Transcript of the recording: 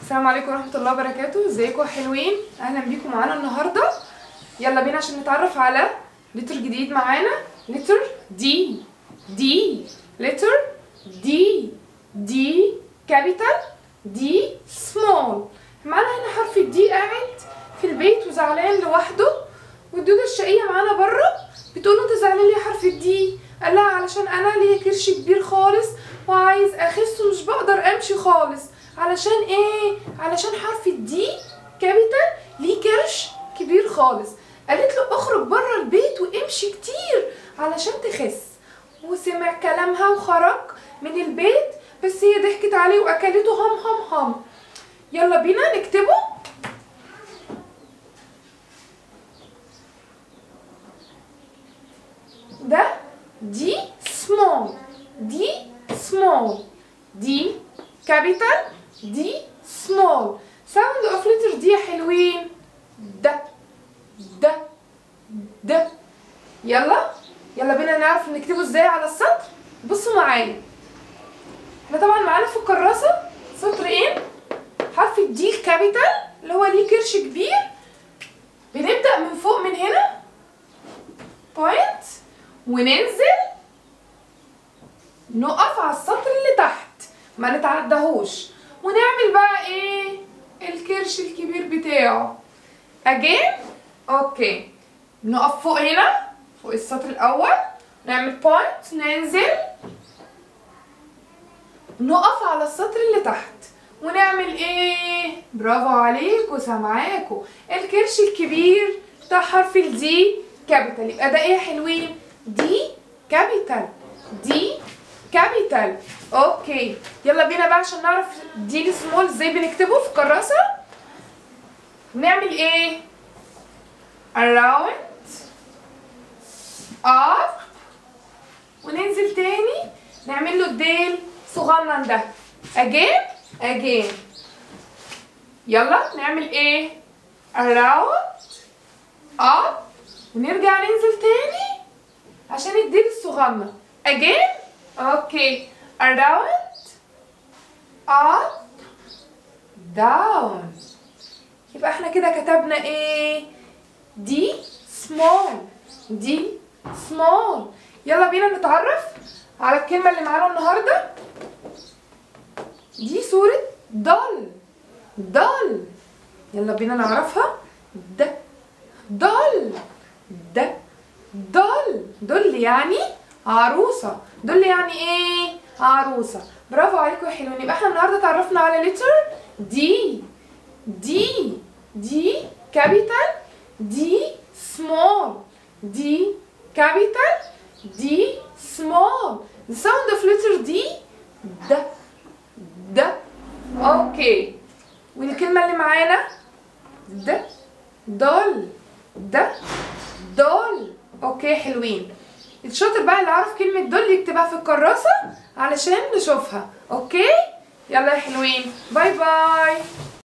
السلام عليكم ورحمة الله وبركاته ازيكم يا حلوين اهلا بيكم معانا النهاردة يلا بينا عشان نتعرف على لتر جديد معانا لتر دي دي لتر دي دي كابيتال دي سمول معانا هنا حرف الدي قاعد في البيت وزعلان لوحده والدودة الشقية معانا بره بتقول له انت زعلان ليه حرف الدي قال لها علشان انا ليا كرش كبير خالص وعايز اخس ومش بقدر امشي خالص علشان ايه علشان حرف الدي كابيتال ليه كرش كبير خالص قالت له اخرج بره البيت وامشي كتير علشان تخس وسمع كلامها وخرج من البيت بس هي ضحكت عليه واكلته هم هم هم يلا بينا نكتبه ده دي small دي small دي capital دي small sound of letter دي يا حلوين ده ده ده يلا يلا بينا نعرف نكتبه ازاي على السطر بصوا معايا احنا طبعا معانا في الكراسة سطرين حرف الدي الكابيتال اللي هو ليه كرش كبير بنبدأ من فوق من هنا بوينت وننزل نقف على السطر اللي تحت ما نتعدهوش ونعمل بقى ايه الكرش الكبير بتاعه اجين اوكي نقف فوق هنا فوق السطر الاول نعمل بوينت ننزل نقف على السطر اللي تحت ونعمل ايه برافو عليكم سامعاكم الكرش الكبير بتاع حرف الدي كابيتال يبقى ده ايه يا حلوين دي كابيتال دي كابيتال اوكي يلا بينا بقى عشان نعرف دي السمول ازاي بنكتبه في كراسة نعمل ايه around up وننزل تاني نعمل له الديل صغنن ده again again يلا نعمل ايه around up ونرجع ننزل تاني عشان الديل الصغنن again اوكي around up down يبقى احنا كده كتبنا ايه دي small دي small يلا بينا نتعرف على الكلمة اللي معانا النهاردة دي صورة دول دول يلا بينا نعرفها ده دول ده دول دول يعني عروسة دول يعني ايه عروسة برافو عليكم يا حلوين يبقى احنا النهارده اتعرفنا على لتر دي دي دي كابيتال دي سمول دي كابيتال دي سمول the sound of letter D ده ده اوكي والكلمة اللي معانا ده دول ده دول اوكي حلوين الشاطر بقى اللي عارف كلمة دول يكتبها في الكراسة علشان نشوفها اوكي يلا يا حلوين باي باي